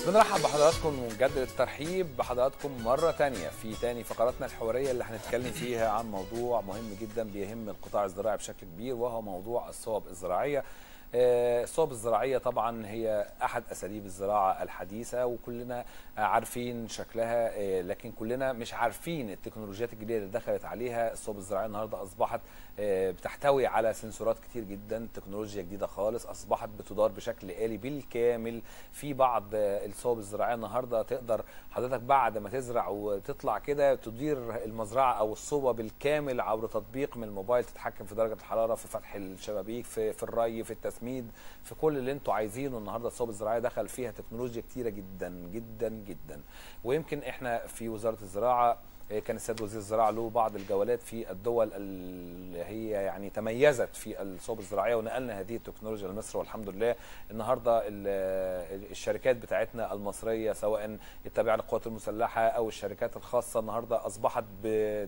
بنرحب بحضراتكم ونجدد الترحيب بحضراتكم مرة تانية في تاني فقراتنا الحوارية اللي هنتكلم فيها عن موضوع مهم جدا بيهم القطاع الزراعي بشكل كبير وهو موضوع الصوب الزراعية آه، الصوب الزراعية طبعا هي أحد أساليب الزراعة الحديثة وكلنا عارفين شكلها آه، لكن كلنا مش عارفين التكنولوجيات الجديدة اللي دخلت عليها الصوب الزراعية النهاردة أصبحت آه، بتحتوي على سنسورات كتير جدا تكنولوجيا جديدة خالص أصبحت بتدار بشكل آلي بالكامل في بعض آه، الصوب الزراعية النهاردة تقدر حضرتك بعد ما تزرع وتطلع كده تدير المزرعة أو الصوبة بالكامل عبر تطبيق من الموبايل تتحكم في درجة الحرارة في فتح الشبابيك في, في الري في التسميد في كل اللي انتوا عايزينه النهارده الصوب الزراعية دخل فيها تكنولوجيا كتيرة جدا جدا جدا ويمكن احنا في وزارة الزراعة آه، كان السيد وزير الزراعه له بعض الجولات في الدول اللي هي يعني تميزت في الصوب الزراعيه ونقلنا هذه التكنولوجيا لمصر والحمد لله النهارده ال- الشركات بتاعتنا المصريه سواء التابعه للقوات المسلحه او الشركات الخاصه النهارده اصبحت ب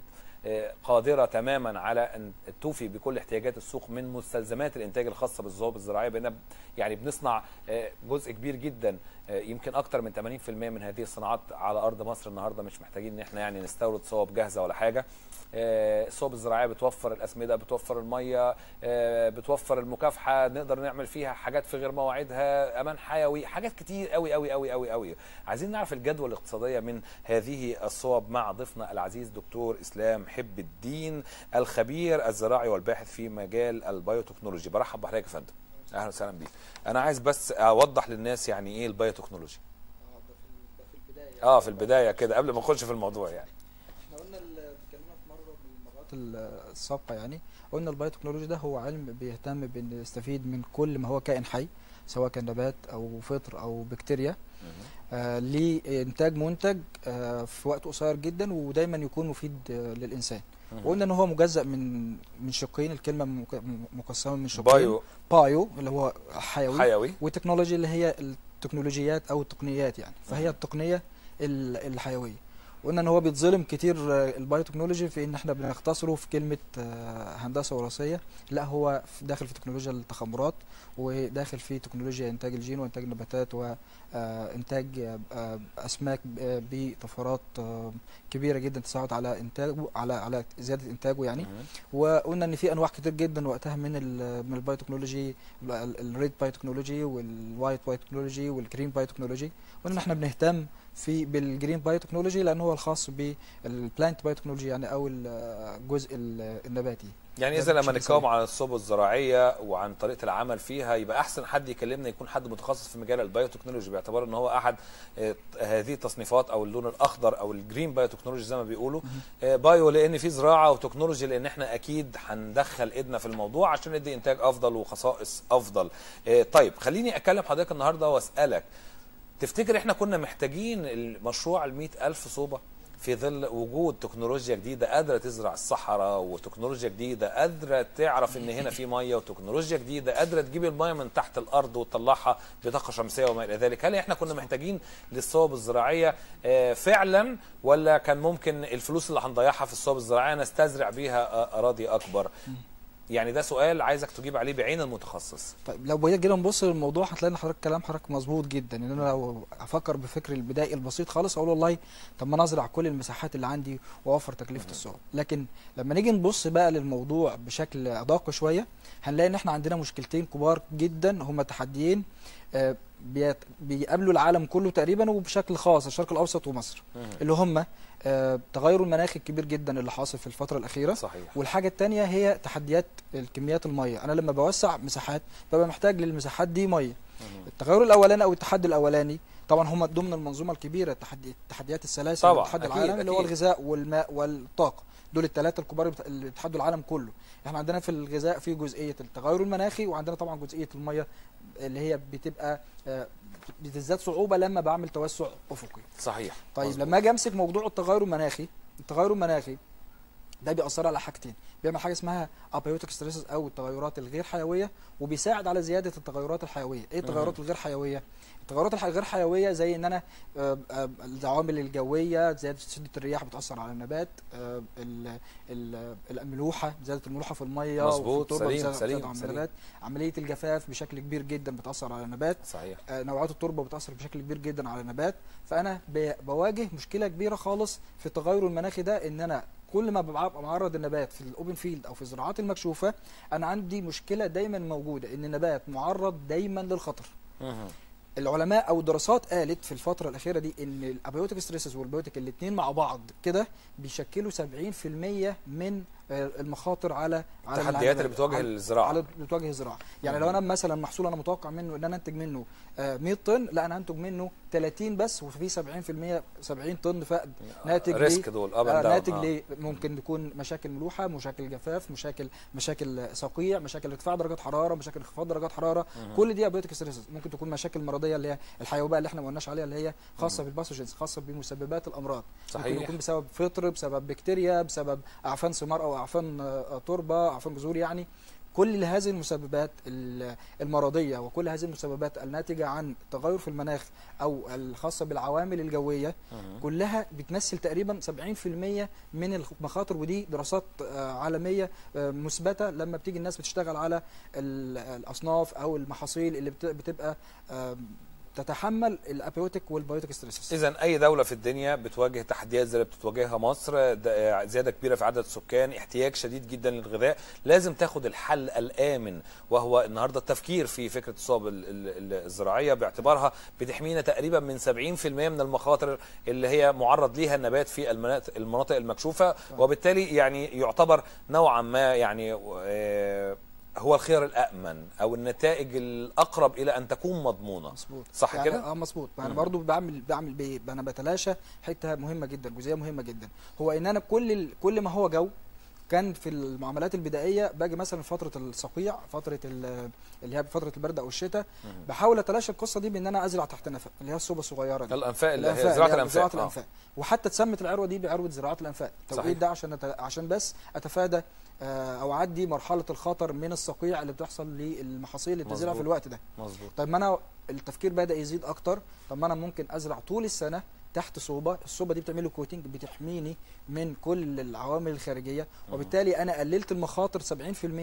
قادرة تماما على أن توفي بكل احتياجات السوق من مستلزمات الإنتاج الخاصة بالذوب الزراعية بقينا ب- يعني بنصنع آه، جزء كبير جدا آه، يمكن أكتر من 80% من هذه الصناعات على أرض مصر النهاردة مش محتاجين إن احنا يعني نستورد صوب جاهزة ولا حاجة آه، الصوب الزراعية بتوفر الأسمدة بتوفر المية آه، بتوفر المكافحة نقدر نعمل فيها حاجات في غير مواعيدها أمان حيوي حاجات كتير قوي قوي قوي قوي قوي عايزين نعرف الجدوى الاقتصادية من هذه الصوب مع ضيفنا العزيز دكتور إسلام حب الدين الخبير الزراعي والباحث في مجال البيوتكنولوجي برحب بحضرتك يا فندم اهلا وسهلا بيك انا عايز بس اوضح للناس يعني ايه البيوتكنولوجي اه ده في ال- ده في البدايه اه في البدايه كده قبل ما نخش في الموضوع يعني احنا قلنا ال- اتكلمنا في مره من المرات ال- السابقه يعني قلنا البايوتكنولوجي ده هو علم بيهتم بان يستفيد من كل ما هو كائن حي سواء كان نبات او فطر او بكتيريا آه لانتاج منتج آه في وقت قصير جدا ودايما يكون مفيد آه للانسان وقلنا ان هو مجزأ من من شقين الكلمه مك- مقسمه من شقين بايو بايو اللي هو حيوي حيوي وتكنولوجي اللي هي التكنولوجيات او التقنيات يعني فهي التقنيه ال- الحيويه قلنا ان هو بيتظلم كتير آه، البايوتكنولوجي في ان احنا بنختصره في كلمه آه، هندسه وراثيه لا هو في- داخل في تكنولوجيا التخمرات وداخل في تكنولوجيا انتاج الجين وانتاج النباتات وانتاج اسماك آه، بطفرات آه، كبيره جدا تساعد على انتاجه على على زياده انتاجه يعني مهم. وقلنا ان في انواع كتير جدا وقتها من ال من البايوتكنولوجي الريد بايوتكنولوجي والوايت بايوتكنولوجي والجرين بايوتكنولوجي قلنا ان احنا بنهتم في بالجرين بايوتكنولوجي لان هو الخاص بالبلانت بايوتكنولوجي يعني او الجزء ال- النباتي يعني ده اذا لما بشكل نتكلم سريع. عن الصوب الزراعيه وعن طريقه العمل فيها يبقى احسن حد يكلمنا يكون حد متخصص في مجال البيوتكنولوجي باعتبار ان هو احد آه، هذه التصنيفات او اللون الاخضر او الجرين بايوتكنولوجي زي ما بيقولوا آه، بايو لان في زراعه وتكنولوجي لان احنا اكيد هندخل ايدنا في الموضوع عشان ندي انتاج افضل وخصائص افضل آه، طيب خليني اكلم حضرتك النهارده واسالك تفتكر احنا كنا محتاجين المشروع ال ألف صوبة في ظل وجود تكنولوجيا جديدة قادرة تزرع الصحراء وتكنولوجيا جديدة قادرة تعرف ان هنا في مية وتكنولوجيا جديدة قادرة تجيب المية من تحت الارض وتطلعها بطاقة شمسية وما الى ذلك هل احنا كنا محتاجين للصوب الزراعية آه، فعلا ولا كان ممكن الفلوس اللي هنضيعها في الصوب الزراعية نستزرع بيها آه، اراضي اكبر يعني ده سؤال عايزك تجيب عليه بعين المتخصص طيب لو جينا نبص للموضوع هتلاقي ان حضرتك كلام حضرتك مظبوط جدا ان انا لو افكر بفكر البدائي البسيط خالص اقول والله طب ما انا ازرع كل المساحات اللي عندي واوفر تكلفه الصوب لكن لما نيجي نبص بقى للموضوع بشكل ادق شويه هنلاقي ان احنا عندنا مشكلتين كبار جدا هما تحديين آه، بيت- بيقابلوا العالم كله تقريبا وبشكل خاص الشرق الاوسط ومصر اللي هما آه، تغير المناخ الكبير جدا اللي حاصل في الفتره الاخيره صحيح والحاجة التانية هي تحديات الكميات المية أنا لما بوسع مساحات ببقى محتاج للمساحات دي مية التغير الأولاني أو التحدي الأولاني طبعا هم ضمن المنظومة الكبيرة تحدي تحديات السلاسل طبعاً، الاتحاد أكيد، العالمي اللي هو أكيد. الغذاء والماء والطاقة دول الثلاثة الكبار بت- اللي بيتحدوا العالم كله احنا عندنا في الغذاء في جزئية التغير المناخي وعندنا طبعا جزئية المية اللي هي بتبقى آه، بتزداد صعوبة لما بعمل توسع أفقي صحيح طيب مظبوط. لما اجي امسك موضوع التغير المناخي التغير المناخي ده بيأثر على حاجتين بيعمل حاجه اسمها ابيوتيك ستريسز او التغيرات الغير حيويه وبيساعد على زياده التغيرات الحيويه ايه التغيرات الغير حيويه التغيرات الح- الغير حيويه زي ان انا آه، آه، العوامل الجويه زياده شده الرياح بتاثر على النبات آه، ال- ال- الملوحه زياده الملوحه في الميه مظبوط، وفي التربة سليم، بتزود- سليم، بتزود على سليم. النبات عمليه الجفاف بشكل كبير جدا بتاثر على النبات صحيح آه، نوعات التربه بتاثر بشكل كبير جدا على النبات فانا ب- بواجه مشكله كبيره خالص في التغير المناخي ده ان انا كل ما ببقى معرض النبات في الاوبن فيلد او في الزراعات المكشوفه انا عندي مشكله دايما موجوده ان النبات معرض دايما للخطر مهم. العلماء او الدراسات قالت في الفتره الاخيره دي ان الابيوتيك ستريسز والبيوتيك الاثنين مع بعض كده بيشكلوا 70% من آه، المخاطر على على التحديات اللي على- بتواجه على- الزراعه على بتواجه الزراعه يعني لو انا مثلا محصول انا متوقع منه ان انا انتج منه آه، 100 طن لا انا هنتج منه 30 بس وفي 70% 70 طن فقد ناتج ليه؟ ريسك دول اب آه، اند ناتج داون ليه ممكن يكون مشاكل ملوحه مشاكل جفاف مشاكل مشاكل صقيع مشاكل ارتفاع درجات حراره مشاكل انخفاض درجات حراره كل دي ابيوتيك ستريسز ممكن تكون مشاكل مرضيه اللي هي الحيويه اللي احنا ما قلناش عليها اللي هي خاصه بالباثوجينز خاصه بمسببات الامراض ممكن صحيح يكون بسبب فطر بسبب بكتيريا بسبب اعفان ثمار او اعفان آه، تربه اعفان جذور يعني كل هذه المسببات ال- المرضيه وكل هذه المسببات الناتجه عن التغير في المناخ او الخاصه بالعوامل الجويه مهم. كلها بتمثل تقريبا 70% من المخاطر ودي دراسات آه، عالميه آه، مثبته لما بتيجي الناس بتشتغل على ال- الاصناف او المحاصيل اللي بت- بتبقى آه، تتحمل الابيوتيك والبيوتيك ستريسز اذا اي دوله في الدنيا بتواجه تحديات زي اللي بتواجهها مصر ده- زياده كبيره في عدد السكان احتياج شديد جدا للغذاء لازم تاخد الحل الامن وهو النهارده التفكير في فكره الصوب ال- ال- ال- الزراعيه باعتبارها بتحمينا تقريبا من 70% من المخاطر اللي هي معرض ليها النبات في المناطق المناطق المكشوفه وبالتالي يعني يعتبر نوعا ما يعني آه، هو الخيار الامن او النتائج الاقرب الى ان تكون مضمونه مظبوط صح يعني كده؟ اه مظبوط انا مم. برضو بعمل بعمل بايه انا بتلاشى حته مهمه جدا جزئيه مهمه جدا هو ان انا كل ال... كل ما هو جو كان في المعاملات البدائيه باجي مثلا فتره الصقيع فتره ال- اللي هي فتره البرد او الشتاء مم. بحاول اتلاشى القصه دي بان انا ازرع تحت نفق اللي هي الصوبه الصغيره دي الانفاق اللي هي الأنفاق، زراعه يعني الانفاق زراعه آه. الانفاق وحتى اتسمت العروه دي بعروه زراعه الانفاق صحيح. التوقيت ده عشان أت... عشان بس اتفادى آه، او اعدي مرحله الخطر من الصقيع اللي بتحصل للمحاصيل اللي بتزرع في مظبوط. الوقت ده مظبوط طيب ما انا التفكير بدا يزيد اكتر طب ما انا ممكن ازرع طول السنه تحت صوبه الصوبه دي بتعمل له كوتنج بتحميني من كل العوامل الخارجيه وبالتالي انا قللت المخاطر 70% 80%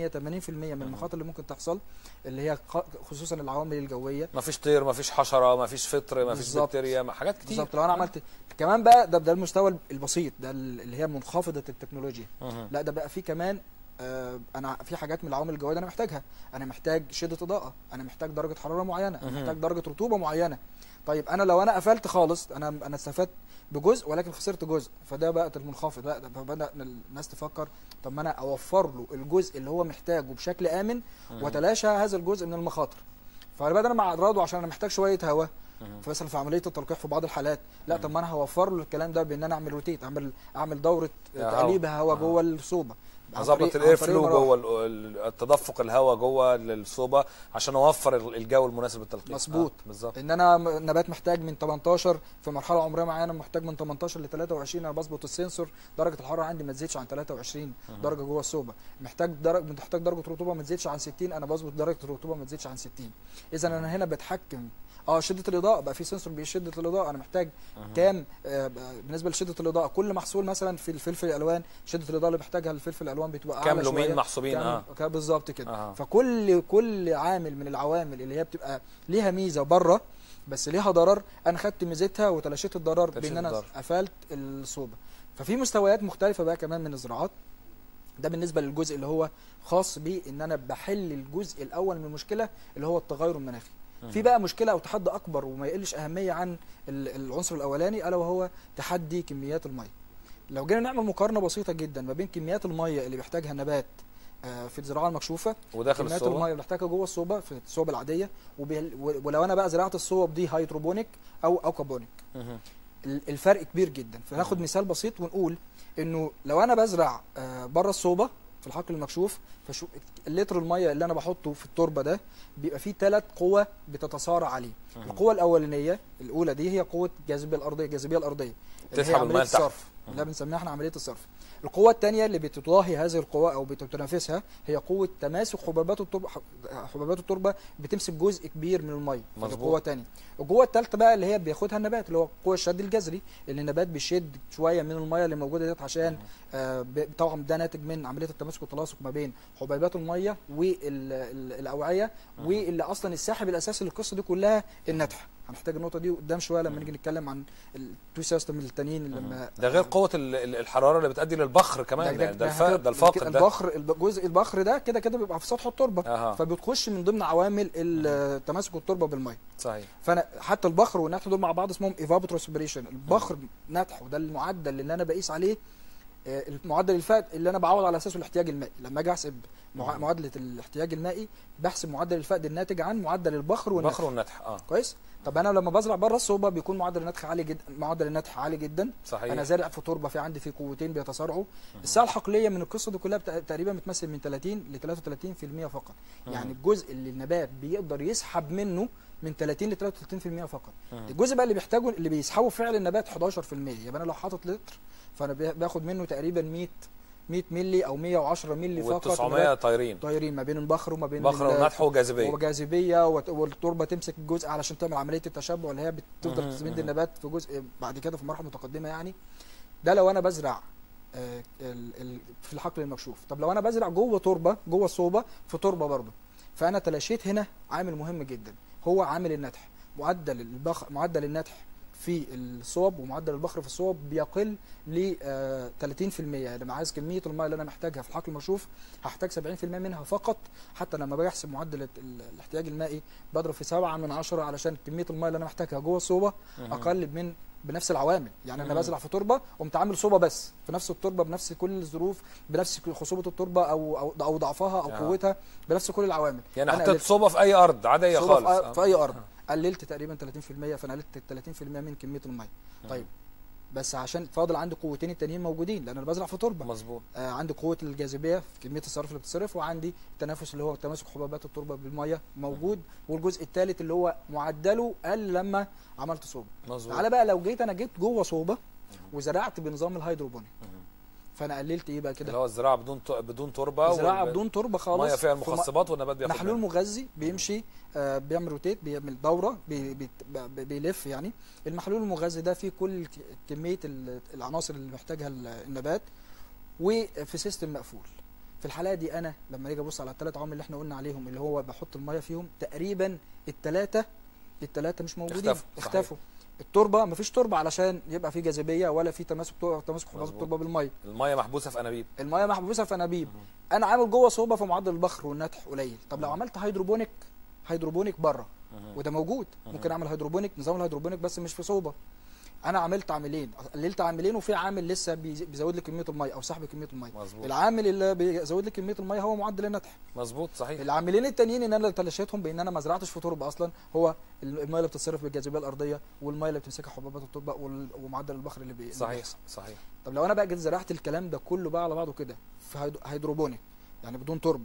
من المخاطر اللي ممكن تحصل اللي هي خ- خصوصا العوامل الجويه ما فيش طير ما فيش حشره ما فيش فطر ما فيش بالظبط. بكتيريا ما حاجات كتير بالظبط لو انا عملت كمان بقى ده ده المستوى البسيط ده اللي هي منخفضه التكنولوجيا مهم. لا ده بقى في كمان آه، انا في حاجات من العوامل الجويه دي انا محتاجها انا محتاج شده اضاءه انا محتاج درجه حراره معينه انا مهم. محتاج درجه رطوبه معينه طيب انا لو انا قفلت خالص انا انا استفدت بجزء ولكن خسرت جزء فده بقى المنخفض لا ده فبدا الناس تفكر طب ما انا اوفر له الجزء اللي هو محتاجه بشكل امن مهم. وتلاشى هذا الجزء من المخاطر فبدل انا مع اضراره عشان انا محتاج شويه هواء مهم. فمثلا في عمليه التلقيح في بعض الحالات لا مم. طب ما انا هوفر له الكلام ده بان انا اعمل روتيت اعمل اعمل دوره يا هوا. تقليب هواء آه. جوه الصوبه عن اظبط طريق- الاير عن طريق فلو مراحل. جوه ال- ال- التدفق الهواء جوه الصوبه عشان اوفر ال- الجو المناسب للتلقيح مظبوط. آه، بالظبط ان انا م- نبات محتاج من 18 في مرحله عمريه معينه محتاج من 18 ل 23 انا بظبط السنسور درجه الحراره عندي ما تزيدش عن 23 مهم. درجه جوه الصوبه محتاج درجه محتاج درجه رطوبه ما تزيدش عن 60 انا بظبط درجه الرطوبه ما تزيدش عن 60 اذا انا هنا بتحكم اه شده الاضاءه بقى في سنسور بشده الاضاءه انا محتاج مهم. كام آه، ب- بالنسبه لشده الاضاءه كل محصول مثلا في الفلفل الالوان شده الاضاءه اللي محتاجها الفلفل الالوان بتبقى كام اعلى لومين شويه محسوبين كام- اه كام بالظبط كده آه. فكل كل عامل من العوامل اللي هي بتبقى ليها ميزه بره بس ليها ضرر انا خدت ميزتها وتلاشيت الضرر تلاشيت بان انا الضرر. قفلت الصوبه ففي مستويات مختلفه بقى كمان من الزراعات ده بالنسبه للجزء اللي هو خاص بيه ان انا بحل الجزء الاول من المشكله اللي هو التغير المناخي في مهم. بقى مشكله او تحدي اكبر وما يقلش اهميه عن ال- العنصر الاولاني الا وهو تحدي كميات الميه لو جينا نعمل مقارنه بسيطه جدا ما بين كميات الميه اللي بيحتاجها النبات آه، في الزراعه المكشوفه وداخل كميات الصوبه الميه اللي بحتاجها جوه الصوبه في الصوب العاديه وبي- و- ولو انا بقى زرعت الصوب دي هيدروبونيك او اوكابونيك مهم. ال- الفرق كبير جدا فناخد مم. مثال بسيط ونقول انه لو انا بزرع آه، بره الصوبه في الحقل المكشوف فشو اللتر الميه اللي انا بحطه في التربه ده بيبقى فيه ثلاث قوى بتتصارع عليه مهم. القوه الاولانيه الاولى دي هي قوه الجاذبيه الارضيه الجاذبيه الارضيه اللي هي تسحب عملية الميه لتحت الصرف اللي بنسميها احنا عمليه الصرف القوه الثانيه اللي بتضاهي هذه القوه او بتنافسها هي قوه تماسك حبيبات التربه حبيبات التربه بتمسك جزء كبير من الميه فدي مظبوط. قوه ثانيه القوه الثالثه بقى اللي هي بياخدها النبات اللي هو قوه الشد الجذري اللي النبات بيشد شويه من الميه اللي موجوده ديت عشان آه ب- طبعا ده ناتج من عمليه التماسك والتلاصق ما بين حبيبات الميه والاوعيه واللي اصلا الساحب الاساسي للقصه دي كلها النتح هنحتاج النقطه دي قدام شويه لما نيجي نتكلم عن التو سيستم التانيين اللي لما ده غير قوه ال- ال- الحراره اللي بتؤدي للبخر كمان ده, ده, الف... كده- ده الفاقد ده البخر الب- جزء البخر ده كده كده بيبقى في سطح التربه اها فبتخش من ضمن عوامل ال- تماسك التربه بالميه صحيح فانا حتى البخر والنتح دول مع بعض اسمهم ايفابوتروسبريشن البخر نتح وده المعدل اللي انا بقيس عليه آه، المعدل الفائد اللي انا بعوض على اساسه الاحتياج المائي لما اجي احسب مع- مم. معادله الاحتياج المائي بحسب معدل الفائد الناتج عن معدل البخر والنتح البخر والنتح اه كويس طب انا لما بزرع بره الصوبه بيكون معدل النتح عالي جدا معدل النتح عالي جدا صحيح انا زارع في تربه في عندي في قوتين بيتصارعوا الساعه الحقليه من القصه دي كلها بتا- تقريبا بتمثل من 30 ل 33% فقط مم. يعني الجزء اللي النبات بيقدر يسحب منه من 30 ل 33% فقط مم. الجزء بقى اللي بيحتاجه اللي بيسحبه فعل النبات 11% يبقى انا لو حاطط لتر فانا بي- باخد منه تقريبا 100 100 مللي او 110 مللي فقط وال900 النبات طايرين طايرين ما بين البخر وما بين بخر ال- ونتح وجاذبيه وجاذبيه وت- والتربه تمسك الجزء علشان تعمل عمليه التشبع اللي هي بتفضل مهم، تسميد مهم. النبات في جزء بعد كده في مراحل متقدمه يعني ده لو انا بزرع آه، ال- ال- في الحقل المكشوف طب لو انا بزرع جوه تربه جوه الصوبه في تربه برضه فانا تلاشيت هنا عامل مهم جدا هو عامل النتح معدل البخ معدل النتح في الصوب ومعدل البخر في الصوب بيقل ل آه، 30% يعني لما عايز كميه الميه اللي انا محتاجها في الحقل المكشوف هحتاج 70% منها فقط حتى لما باجي احسب معدل ال- الاحتياج المائي بضرب في 7 من 10 علشان كميه الميه اللي انا محتاجها جوه الصوبه مهم. اقل من بنفس العوامل يعني انا مم. بزرع في تربه قمت عامل صوبه بس في نفس التربه بنفس كل الظروف بنفس خصوبه التربه او او او ضعفها او آه. قوتها بنفس كل العوامل يعني أنا حطيت قللت صوبه في اي ارض عاديه صوبة خالص في, آه. في اي ارض قللت تقريبا 30% فانا قللت 30% من كميه الميه طيب بس عشان فاضل عندي قوتين التانيين موجودين لان انا بزرع في تربه مظبوط آه عندي قوه الجاذبيه في كميه الصرف اللي بتصرف وعندي التنافس اللي هو تماسك حبيبات التربه بالميه موجود والجزء الثالث اللي هو معدله قل لما عملت صوبه مظبوط تعالى بقى لو جيت انا جيت جوه صوبه وزرعت بنظام الهيدروبونيك مهم. فانا قللت ايه بقى اللي كده هو الزراعه بدون ت- بدون تربه زراعه وال- بدون تربه خالص ميه فيها في م- المخصبات والنبات بياخد محلول منها. مغذي بيمشي آه بيعمل روتيت بيعمل دوره بي بي بي- بيلف يعني المحلول المغذي ده فيه كل ك- كميه ال- العناصر اللي محتاجها ال- النبات وفي سيستم مقفول في الحاله دي انا لما اجي ابص على الثلاث عوامل اللي احنا قلنا عليهم اللي هو بحط الميه فيهم تقريبا الثلاثه الثلاثه مش موجودين اختفوا، صحيح. اختفوا التربه مفيش تربه علشان يبقى في جاذبيه ولا في تماسك تماسك حبيبات مظبوط. التربه بالميه الميه محبوسه في انابيب الميه محبوسه في انابيب انا عامل جوه صوبه فمعدل البخر والنتح قليل طب لو عملت هيدروبونيك هيدروبونيك بره مهم. وده موجود ممكن اعمل هيدروبونيك نظام الهيدروبونيك بس مش في صوبه انا عملت عاملين قللت عاملين وفي عامل لسه بيز- بيزود لي كميه الميه او سحب كميه الميه مظبوط العامل اللي بيزود لي كميه الميه هو معدل النتح مظبوط صحيح العاملين التانيين ان انا تلاشيتهم بان انا ما زرعتش في تربه اصلا هو الميه اللي بتتصرف بالجاذبيه الارضيه والميه اللي بتمسكها حبيبات التربه وال- ومعدل البخر اللي, بي... اللي صحيح بيحصل صحيح طب لو انا بقى جيت زرعت الكلام ده كله بقى على بعضه كده في هيدرو- هيدروبونيك يعني بدون تربه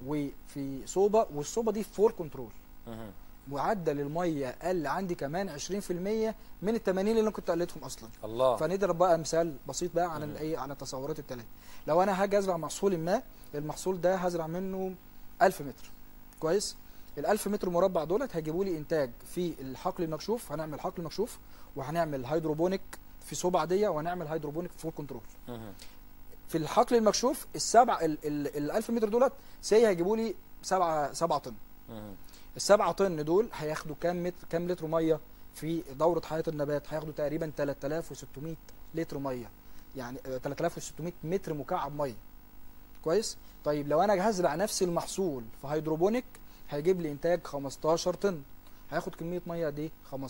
وفي صوبه والصوبه دي فور كنترول مهم. معدل الميه قل عندي كمان 20% من ال 80 اللي انا كنت قلتهم اصلا الله فنضرب بقى مثال بسيط بقى على مم. الايه على التصورات الثلاثه لو انا هاجي ازرع محصول ما المحصول ده هزرع منه 1000 متر كويس ال 1000 متر مربع دولت هيجيبوا لي انتاج في الحقل المكشوف هنعمل حقل مكشوف وهنعمل هيدروبونيك في صوبة عاديه وهنعمل هيدروبونيك فول كنترول مهم. في الحقل المكشوف السبع ال ال- ال 1000 متر دولت سي هيجيبوا لي 7 7 طن مهم. السبعة طن دول هياخدوا كام متر كام لتر ميه في دوره حياه النبات هياخدوا تقريبا 3600 لتر ميه يعني آه، 3600 متر مكعب ميه كويس طيب لو انا هزرع نفس المحصول في هيدروبونيك هيجيب لي انتاج 15 طن هياخد كميه ميه قد ايه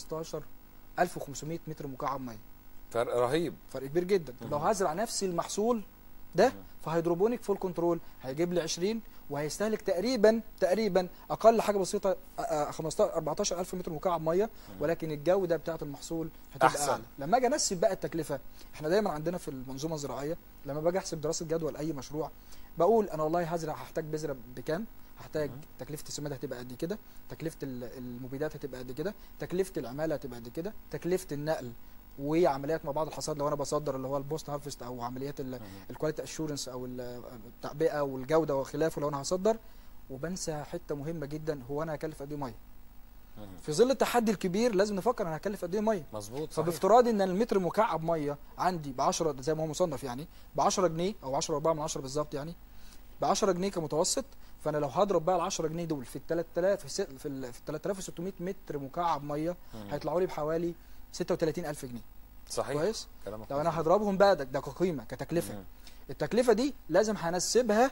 15500 متر مكعب ميه فرق رهيب فرق كبير جدا طب لو مهم. هزرع نفس المحصول ده مهم. في هيدروبونيك فول كنترول هيجيب لي 20 وهيستهلك تقريبا تقريبا اقل حاجه بسيطه آه، آه، 15 14000 متر مكعب ميه ولكن الجوده بتاعه المحصول هتبقى أحسن. اعلى لما اجي انسب بقى التكلفه احنا دايما عندنا في المنظومه الزراعيه لما باجي احسب دراسه جدوى لاي مشروع بقول انا والله هزرع هحتاج بذره بكام هحتاج مهم. تكلفه السماد هتبقى قد كده تكلفه ال- المبيدات هتبقى قد كده تكلفه العماله هتبقى قد كده تكلفه النقل وعمليات ما بعد الحصاد لو انا بصدر اللي هو البوست هارفست او عمليات الكواليتي اشورنس او ال- التعبئه والجوده وخلافه لو انا هصدر وبنسى حته مهمه جدا هو انا هكلف قد ايه ميه مهم. في ظل التحدي الكبير لازم نفكر انا هكلف قد ايه ميه مظبوط صحيح. فبافتراض ان المتر مكعب ميه عندي ب 10 زي ما هو مصنف يعني ب 10 جنيه او 10 4 من 10 بالظبط يعني ب 10 جنيه كمتوسط فانا لو هضرب بقى ال 10 جنيه دول في ال 3000 في الس- في ال في ال 3600 متر مكعب ميه مم. هيطلعوا لي بحوالي 36000 جنيه صحيح كويس كلامك لو انا مظبوط. هضربهم بقى ده, ده كقيمه كتكلفه مم. التكلفه دي لازم هنسبها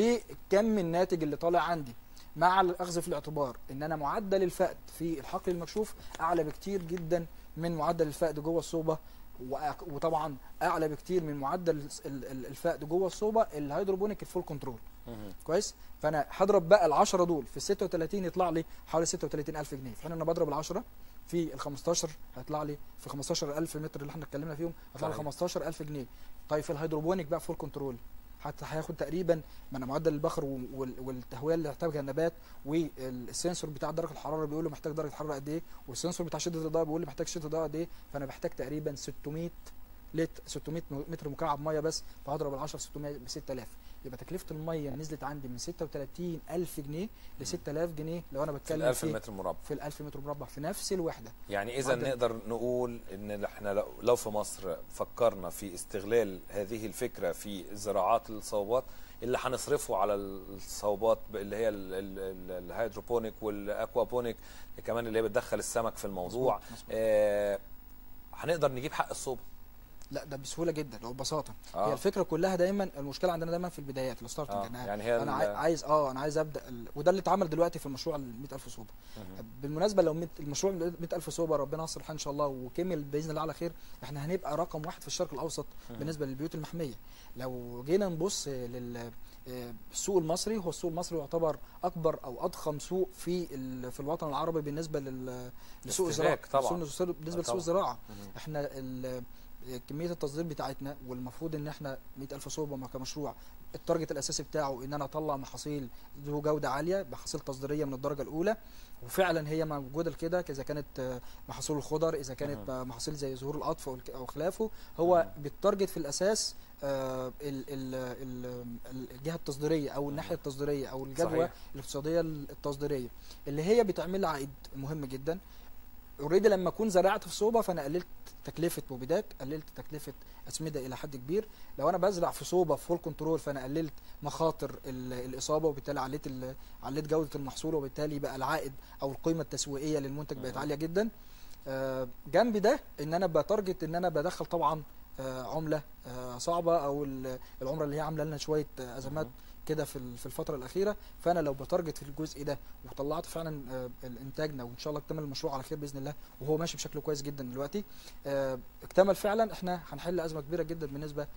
لكم الناتج اللي طالع عندي مع الاخذ في الاعتبار ان انا معدل الفقد في الحقل المكشوف اعلى بكتير جدا من معدل الفقد جوه الصوبه وأك- وطبعا اعلى بكتير من معدل ال- ال- الفقد جوه الصوبه الهيدروبونيك الفول كنترول مهم. كويس فانا هضرب بقى ال 10 دول في ال 36 يطلع لي حوالي 36000 جنيه في حين انا بضرب ال 10 في ال 15 هيطلع لي في 15000 متر اللي احنا اتكلمنا فيهم هيطلع لي صحيح. 15000 جنيه طيب في الهيدروبونيك بقى فول كنترول حتى هياخد تقريبا من معدل البخر وال- والتهويه اللي يحتاجها النبات والسنسور بتاع درجه الحراره بيقول له محتاج درجه حراره قد ايه والسنسور بتاع شده الاضاءه بيقول لي محتاج شده الاضاءه قد ايه فانا بحتاج تقريبا 600 لتر 600 متر مكعب ميه بس فهضرب ال 10 في 600 ب 6000 يبقى تكلفه الميه نزلت عندي من 36000 جنيه ل 6000 جنيه لو انا في بتكلم 1000 في متر مربع في ال 1000 متر مربع في نفس الوحده يعني اذا معدل. نقدر نقول ان احنا لو- لو في مصر فكرنا في استغلال هذه الفكره في زراعات الصوبات اللي هنصرفه على الصوبات اللي هي ال- ال- ال- الهيدروبونيك والاكوابونيك كمان اللي هي بتدخل السمك في الموضوع مظبوط، مظبوط. آه هنقدر نجيب حق الصوبه لا ده بسهوله جدا او ببساطه آه. هي الفكره كلها دايما المشكله عندنا دايما في البدايات الستارتنج آه. أنا يعني هي انا ال- عاي- عايز اه انا عايز ابدا ال... وده اللي اتعمل دلوقتي في المشروع ال 100000 صوبه مهم. بالمناسبه لو ميت- المشروع 100000 صوبه ربنا يسر الحال ان شاء الله وكمل باذن الله على خير احنا هنبقى رقم واحد في الشرق الاوسط مم. بالنسبه للبيوت المحميه لو جينا نبص لل آه، السوق المصري هو السوق المصري يعتبر اكبر او اضخم سوق في ال- في الوطن العربي بالنسبه لل لسوق الزراعه استهلاك طبعاً. السوق- بالنسبه آه، لسوق طبعاً. الزراعه مهم. احنا ال- كميه التصدير بتاعتنا والمفروض ان احنا 100000 صوبه كمشروع التارجت الاساسي بتاعه ان انا اطلع محاصيل ذو جوده عاليه محاصيل تصديريه من الدرجه الاولى وفعلا هي موجوده لكده اذا كانت آه، محاصيل الخضر اذا كانت آه، محاصيل زي زهور القطف والك- او خلافه هو بالتارجت في الاساس آه، ال- ال- ال- ال- الجهه التصديريه او الناحيه التصديريه او الجدوى صحيح. الاقتصاديه التصديريه اللي هي بتعمل لي عائد مهم جدا اوريدي لما اكون زرعت في صوبه فانا قللت تكلفه مبيدات قللت تكلفه اسمده الى حد كبير لو انا بزرع في صوبه في فول كنترول فانا قللت مخاطر ال- الاصابه وبالتالي عليت ال- عليت جوده المحصول وبالتالي بقى العائد او القيمه التسويقيه للمنتج بقت مم. عاليه جدا آه، جنب ده ان انا بتارجت ان انا بدخل طبعا آه، عمله آه، صعبه او ال- العمله اللي هي عامله لنا شويه آه، ازمات مم. كده في ال- في الفتره الاخيره فانا لو بتارجت في الجزء ده وطلعت فعلا آه، الانتاجنا وان شاء الله اكتمل المشروع على خير باذن الله وهو ماشي بشكل كويس جدا دلوقتي آه، اكتمل فعلا احنا هنحل ازمه كبيره جدا بالنسبه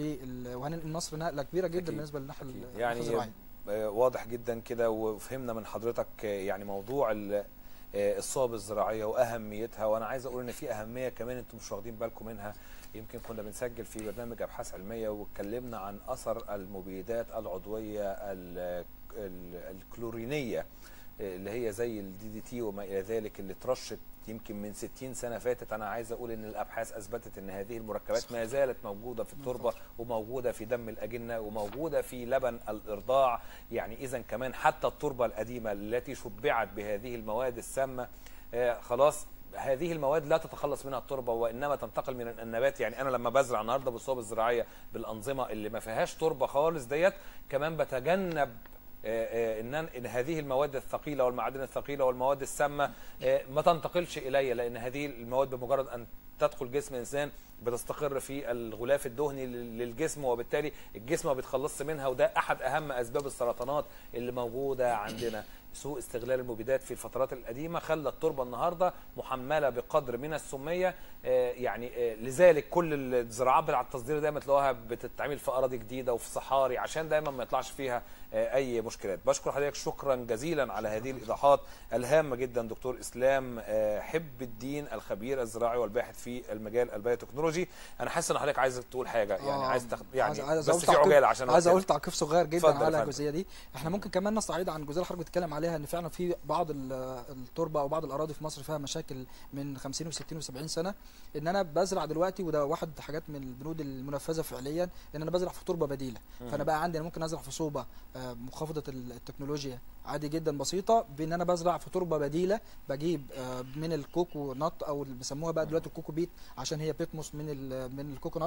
لل وهننقل مصر نقله كبيره جدا أكيد. بالنسبه للناحيه أكيد. ال- يعني الزراعية. آه، واضح جدا كده وفهمنا من حضرتك آه، يعني موضوع ال- آه، الصوب الزراعيه واهميتها وانا عايز اقول ان في اهميه كمان انتم مش واخدين بالكم منها يمكن كنا بنسجل في برنامج ابحاث علميه واتكلمنا عن اثر المبيدات العضويه ال- ال- الكلورينيه آه، اللي هي زي الدي دي تي وما الى ذلك اللي اترشت يمكن من 60 سنه فاتت انا عايز اقول ان الابحاث اثبتت ان هذه المركبات ما زالت موجوده في التربه وموجوده في دم الاجنه وموجوده في لبن الارضاع يعني اذا كمان حتى التربه القديمه التي شبعت بهذه المواد السامه آه، خلاص هذه المواد لا تتخلص منها التربه وانما تنتقل من النبات يعني انا لما بزرع النهارده بالصوب الزراعيه بالانظمه اللي ما فيهاش تربه خالص ديت كمان بتجنب آه، آه، ان ان هذه المواد الثقيله والمعادن الثقيله والمواد السامه آه، ما تنتقلش الي لان هذه المواد بمجرد ان تدخل جسم الانسان بتستقر في الغلاف الدهني لل- للجسم وبالتالي الجسم ما بيتخلصش منها وده احد اهم اسباب السرطانات اللي موجوده عندنا سوء استغلال المبيدات في الفترات القديمه خلى التربه النهارده محمله بقدر من السميه آه، يعني آه، لذلك كل الزراعات بتاع التصدير دايما تلاقوها بتتعمل في اراضي جديده وفي صحاري عشان دايما ما يطلعش فيها آه، اي مشكلات بشكر حضرتك شكرا جزيلا على هذه الايضاحات الهامه جدا دكتور اسلام آه، حب الدين الخبير الزراعي والباحث في المجال البيوتكنولوجي التكنولوجي انا حاسس ان حضرتك عايز تقول حاجه يعني آه، عايز تخ... يعني عايز- عايز بس أقول في تعقيب- عجاله عشان عايز وقتنا. اقول تعقيب صغير جدا اتفضل يا على فندم. الجزئيه دي احنا ممكن كمان نستعيد عن الجزئيه اللي حضرتك بتتكلم عليها ان فعلا في بعض ال- التربه او بعض الاراضي في مصر فيها مشاكل من 50 و60 و70 سنه ان انا بزرع دلوقتي وده واحد حاجات من البنود المنفذه فعليا ان انا بزرع في تربه بديله فانا بقى عندي انا ممكن ازرع في صوبه آه، منخفضه التكنولوجيا عادي جدا بسيطه بان انا بزرع في تربه بديله بجيب آه، من الكوكو نت او اللي بيسموها بقى دلوقتي الكوكو بيت عشان هي بيتموس من ال- من الكوكونات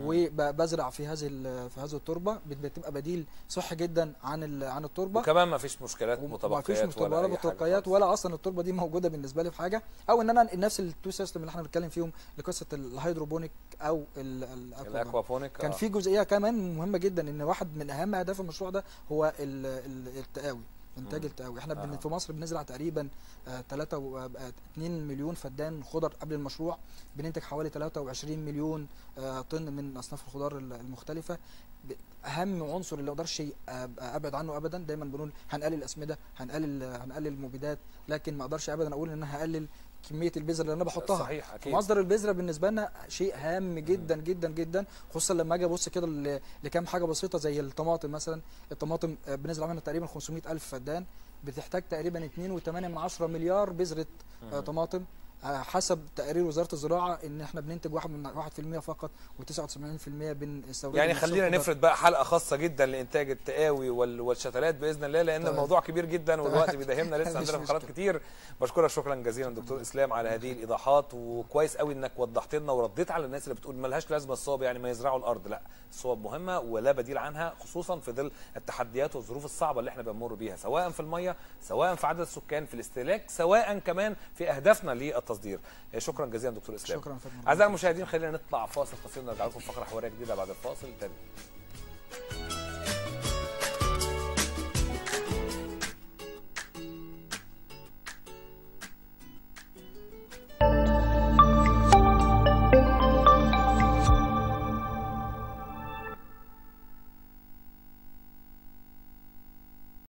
وبزرع في هذه ال- في هذه التربه بت- بتبقى بديل صحي جدا عن ال- عن التربه وكمان ما فيش مشكلات ما فيش متبقيات مشكله ولا ولا أي حاجة متبقيات خالص. ولا اصلا التربه دي موجوده بالنسبه لي في حاجه او ان انا نفس التو سيستم اللي احنا بنتكلم فيهم لقصه الهيدروبونيك او ال- الأكوابونيك. الاكوابونيك كان آه. في جزئيه كمان مهمه جدا ان واحد من اهم اهداف المشروع ده هو ال- ال- التقاوي انتاج مم. التقاوي احنا آه. بن في مصر بنزرع تقريبا 3 2 مليون فدان خضر قبل المشروع بننتج حوالي 23 مليون آه، طن من اصناف الخضار ال- المختلفه ب- اهم عنصر اللي ما اقدرش أب- ابعد عنه ابدا دايما بنقول هنقلل الاسمده هنقلل هنقلل المبيدات لكن ما اقدرش ابدا اقول ان انا هقلل كميه البذر اللي انا بحطها صحيح اكيد مصدر البذره بالنسبه لنا شيء هام جدا جدا جدا خصوصا لما اجي ابص كده ل- لكام حاجه بسيطه زي الطماطم مثلا الطماطم آه، بنزرع منها تقريبا 500 الف فدان بتحتاج تقريبا 2.8 من 10 مليار بذره آه، مم. طماطم آه، حسب تقرير وزاره الزراعه ان احنا بننتج 1 من 1% فقط و99% بنستورد يعني من خلينا الخضار. نفرد بقى حلقه خاصه جدا لانتاج التقاوي وال- والشتلات باذن الله لان تمام. الموضوع كبير جدا والوقت بيداهمنا لسه مش عندنا فقرات مشكلة. كتير بشكرك شكرا جزيلا دكتور اسلام على هذه الايضاحات وكويس قوي انك وضحت لنا ورديت على الناس اللي بتقول ملهاش لازمه الصواب يعني ما يزرعوا الارض لا الصواب مهمه ولا بديل عنها خصوصا في ظل التحديات والظروف الصعبه اللي احنا بنمر بيها سواء في الميه سواء في عدد السكان في الاستهلاك سواء كمان في اهدافنا للتصدير شكرا جزيلا دكتور اسلام شكرا فندم اعزائي المشاهدين خلينا نطلع فاصل قصير نرجع لكم فقره حواريه جديده بعد الفاصل تاني